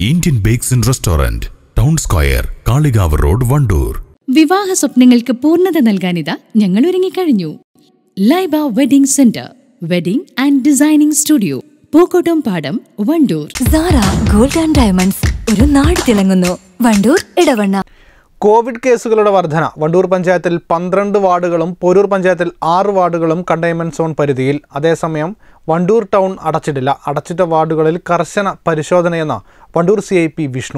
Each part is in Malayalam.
Indian bakes and restaurant town square Kalikavu road Wandoor വിവാഹ സ്വപ്നങ്ങൾക്ക് പൂർണ്ണത നൽകാനിതാ ഞങ്ങൾ ഒരുങ്ങിക്കഴിഞ്ഞു Laiba wedding center wedding and designing studio Pookkottumpadam Wandoor Sara gold and diamonds ഒരു നാട് തിളങ്ങുന്നു വണ്ടൂർ ഇടവണ്ണ കോവിഡ് കേസുകളുടെ വർധന വണ്ടൂർ പഞ്ചായത്തിൽ പന്ത്രണ്ട് വാർഡുകളും പോരൂർ പഞ്ചായത്തിൽ ആറ് വാർഡുകളും കണ്ടെയ്ൻമെന്റ് സോൺ പരിധിയിൽ അതേസമയം വണ്ടൂർ ടൗൺ അടച്ചിട്ടില്ല അടച്ചിട്ട വാർഡുകളിൽ കർശന പരിശോധനയെന്ന് Wandoor C I P Vishnu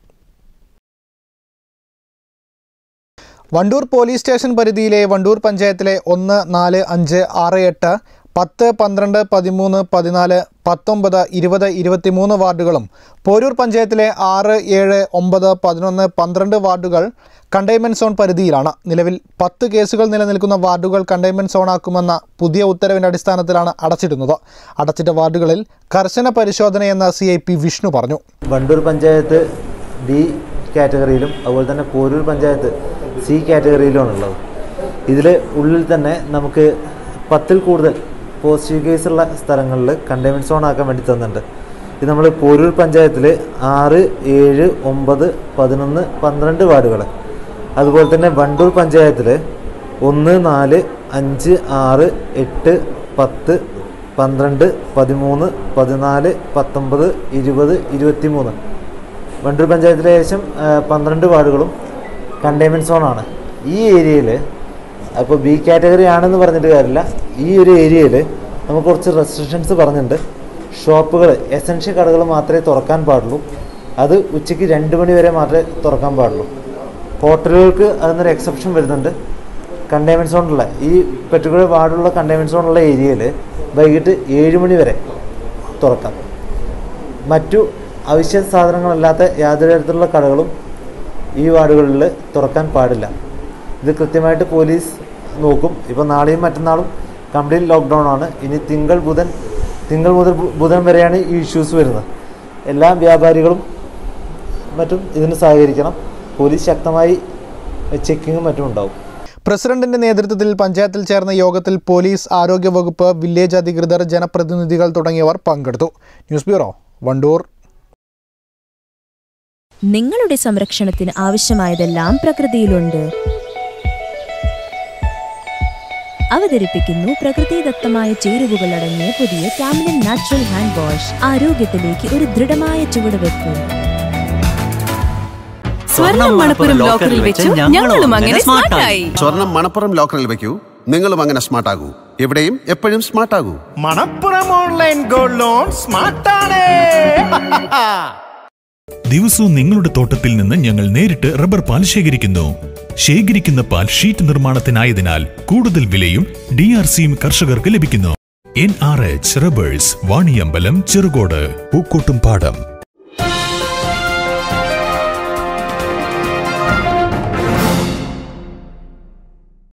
Wandoor police station പരിധിയിലെ വണ്ടൂർ പഞ്ചായത്തിലെ ഒന്ന് നാല് അഞ്ച് ആറ് എട്ട് പത്ത് പന്ത്രണ്ട് പതിമൂന്ന് പതിനാല് പത്തൊമ്പത് ഇരുപത് ഇരുപത്തിമൂന്ന് വാർഡുകളും പോരൂർ പഞ്ചായത്തിലെ ആറ് ഏഴ് ഒമ്പത് പതിനൊന്ന് പന്ത്രണ്ട് വാർഡുകൾ കണ്ടെയ്ൻമെൻറ് സോൺ പരിധിയിലാണ് നിലവിൽ പത്ത് കേസുകൾ നിലനിൽക്കുന്ന വാർഡുകൾ കണ്ടെയ്ൻമെൻറ് സോണാക്കുമെന്ന പുതിയ ഉത്തരവിൻ്റെ അടിസ്ഥാനത്തിലാണ് അടച്ചിടുന്നത് അടച്ചിട്ട വാർഡുകളിൽ കർശന പരിശോധനയെന്ന് സി ഐ പി വിഷ്ണു പറഞ്ഞു വണ്ടൂർ പഞ്ചായത്ത് ഡി കാറ്റഗറിയിലും അതുപോലെ തന്നെ പോരൂർ പഞ്ചായത്ത് സി കാറ്റഗറിയിലുമാണുള്ളത് ഇതിൽ ഉള്ളിൽ തന്നെ നമുക്ക് പത്തിൽ കൂടുതൽ പോസിറ്റീവ് കേസുള്ള സ്ഥലങ്ങളിൽ കണ്ടെയ്ൻമെൻറ്റ് സോൺ ആക്കാൻ വേണ്ടി തന്നിട്ടുണ്ട് ഇത് നമ്മൾ പോരൂർ പഞ്ചായത്തിൽ ആറ് ഏഴ് ഒമ്പത് പതിനൊന്ന് പന്ത്രണ്ട് വാർഡുകൾ അതുപോലെ തന്നെ വണ്ടൂർ പഞ്ചായത്തിൽ ഒന്ന് നാല് അഞ്ച് ആറ് എട്ട് പത്ത് പന്ത്രണ്ട് പതിമൂന്ന് പതിനാല് പത്തൊമ്പത് ഇരുപത് ഇരുപത്തി മൂന്ന് വണ്ടൂർ പഞ്ചായത്തിലെ ഏകദേശം ആ, പന്ത്രണ്ട് വാർഡുകളും കണ്ടെയ്ൻമെൻറ്റ് സോണാണ് ഈ ഏരിയയിൽ അപ്പോൾ ബി കാറ്റഗറി ആണെന്ന് പറഞ്ഞിട്ട് കാര്യമില്ല ഈ ഒരു ഏരിയയിൽ നമുക്ക് കുറച്ച് റെസ്ട്രിക്ഷൻസ് പറഞ്ഞിട്ടുണ്ട് ഷോപ്പുകൾ എസൻഷ്യൽ കടകൾ മാത്രമേ തുറക്കാൻ പാടുള്ളൂ അത് ഉച്ചയ്ക്ക് രണ്ട് മണി വരെ മാത്രമേ തുറക്കാൻ പാടുള്ളൂ ഹോട്ടലുകൾക്ക് അതിനൊരു എക്സെപ്ഷൻ വരുന്നുണ്ട് കണ്ടെയ്ൻമെൻറ്റ് സോണുള്ള ഈ പെർട്ടിക്കുലർ വാർഡുള്ള കണ്ടെയ്ൻമെൻറ്റ് സോണുള്ള ഏരിയയിൽ വൈകിട്ട് ഏഴ് മണി വരെ തുറക്കാം മറ്റു അവശ്യ സാധനങ്ങളല്ലാത്ത യാതൊരു തരത്തിലുള്ള കടകളും ഈ വാർഡുകളിൽ തുറക്കാൻ പാടില്ല ഇത് കൃത്യമായിട്ട് പോലീസ് നോക്കും ഇപ്പോൾ നാളെയും മറ്റന്നാളും കംപ്ലീറ്റ് ലോക്ക്ഡൗൺ ആണ് ഇനി തിങ്കൾ ബുധൻ തിങ്കൾ മുതൽ ബു- ബുധൻ വരെയാണ് ഈ ഇഷ്യൂസ് വരുന്നത് എല്ലാ വ്യാപാരികളും മറ്റും ഇതിന് സഹകരിക്കണം പോലീസ് ശക്തമായി ചെക്കിങ്ങും മറ്റും ഉണ്ടാവും പ്രസിഡന്റിന്റെ നേതൃത്വത്തിൽ പഞ്ചായത്തിൽ ചേർന്ന യോഗത്തിൽ പോലീസ് ആരോഗ്യവകുപ്പ് വില്ലേജ് അധികൃതർ ജനപ്രതിനിധികൾ തുടങ്ങിയവർ പങ്കെടുത്തു ന്യൂസ് ബ്യൂറോ വണ്ടൂർ നിങ്ങളുടെ സംരക്ഷണത്തിന് ആവശ്യമായതെല്ലാം പ്രകൃതിയിലുണ്ട് അവതരിപ്പിക്കുന്നു പ്രകൃതിദത്തമായ ചേരുവകൾ അടങ്ങിയ പുതിയ കാമിലൻ നാച്ചുറൽ ഹാൻഡ് വാഷ് ആരോഗ്യത്തിലേക്ക് ഒരു ദൃഢമായ ചുവടുവെപ്പ് സ്വർണം മണപ്പുറം ലോക്കറിൽ വെച്ചു ഞങ്ങളും അങ്ങനെ സ്മാർട്ടായി സ്വർണം മണപ്പുറം ലോക്കറിൽ വെക്കൂ നിങ്ങളും അങ്ങനെ സ്മാർട്ട് ആകൂ എവിടെയും എപ്പോഴും സ്മാർട്ട് ആകൂ മണപ്പുറം ഓൺലൈൻ ഗോൾഡ് ലോൺ സ്മാർട്ടാണ് ദിവസവും നിങ്ങളുടെ തോട്ടത്തിൽ നിന്ന് ഞങ്ങൾ നേരിട്ട് റബ്ബർ പാൽ ശേഖരിക്കുന്നു ശേഖരിക്കുന്ന പാൽ ഷീറ്റ് നിർമ്മാണത്തിനായതിനാൽ കൂടുതൽ വിലയും ഡി ആർ സിയും കർഷകർക്ക് ലഭിക്കുന്നു N R H rubbers Vaniyambalam Cherukode പൂക്കോട്ടും പാടം